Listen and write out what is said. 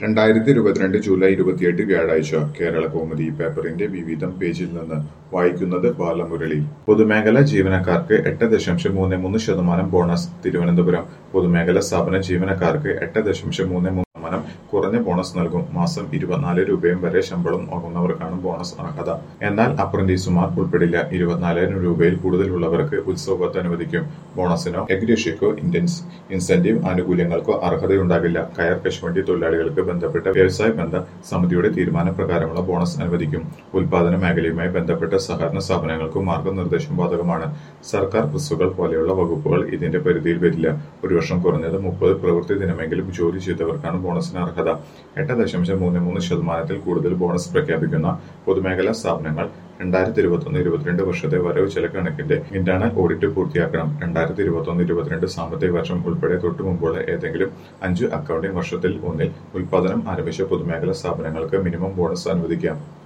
രണ്ടായിരത്തി ഇരുപത്തിരണ്ട് ജൂലൈ ഇരുപത്തിയെട്ട് വ്യാഴാഴ്ച കേരള കൗമുദി പേപ്പറിന്റെ വിവിധം പേജിൽ നിന്ന് വായിക്കുന്നത് ബാലമുരളി പൊതുമേഖലാ ജീവനക്കാർക്ക് എട്ട് ദശാംശം മൂന്ന് മൂന്ന് ശതമാനം ബോണസ് തിരുവനന്തപുരം പൊതുമേഖലാ സ്ഥാപന ജീവനക്കാർക്ക് എട്ട് ദശാംശം മൂന്ന് മൂന്ന് ശതമാനം കുറഞ്ഞ ബോണസ് നൽകും മാസം ഇരുപത്തിനാല് രൂപയും വരെ ശമ്പളം വാങ്ങുന്നവർക്കാണ് ബോണസ് അർഹത എന്നാൽ അപ്രന്റീസുമാർ ഉൾപ്പെടില്ല ഇരുപത്തിനാലായിരം രൂപയിൽ കൂടുതലുള്ളവർക്ക് ഉത്സവത്ത് അനുവദിക്കും ബോണസിനോ എഗ്രിഷ്യക്കോ ഇന്റൻസ് ഇൻസെന്റീവ് ആനുകൂല്യങ്ങൾക്കോ അർഹതയുണ്ടാകില്ല കയർ കശുവണ്ടി തൊഴിലാളികൾക്ക് ബന്ധപ്പെട്ട വ്യവസായ ബന്ധ സമിതിയുടെ തീരുമാനപ്രകാരമുള്ള ബോണസ് അനുവദിക്കും ഉൽപാദന മേഖലയുമായി ബന്ധപ്പെട്ട സഹകരണ സ്ഥാപനങ്ങൾക്കും മാർഗനിർദ്ദേശം ബാധകമാണ് സർക്കാർ ബസ്സുകൾ പോലെയുള്ള വകുപ്പുകൾ ഇതിന്റെ പരിധിയിൽ വരില്ല ഒരു വർഷം കുറഞ്ഞത് മുപ്പത് പ്രവൃത്തി ദിനമെങ്കിലും ജോലി ചെയ്തവർക്കാണ് ബോണസിന് അർഹത എട്ട് ദശാംശം മൂന്ന് മൂന്ന് ശതമാനത്തിൽ കൂടുതൽ ബോണസ് പ്രഖ്യാപിക്കുന്ന പൊതുമേഖലാ സ്ഥാപനങ്ങൾ രണ്ടായിരത്തി ഇരുപത്തൊന്ന് ഇരുപത്തിരണ്ട് വർഷത്തെ വരവ് ചെല കണക്കിന്റെ ഇന്റേണൽ ഓഡിറ്റ് പൂർത്തിയാക്കണം രണ്ടായിരത്തി ഇരുപത്തൊന്ന് ഇരുപത്തിരണ്ട് സാമ്പത്തിക വർഷം ഉൾപ്പെടെ തൊട്ടു മുമ്പുള്ള ഏതെങ്കിലും അഞ്ച് അക്കൗണ്ടിംഗ് വർഷത്തിൽ ഒന്നിൽ ഉൽപാദനം ആരംഭിച്ച പൊതുമേഖലാ സ്ഥാപനങ്ങൾക്ക് മിനിമം ബോണസ് അനുവദിക്കാം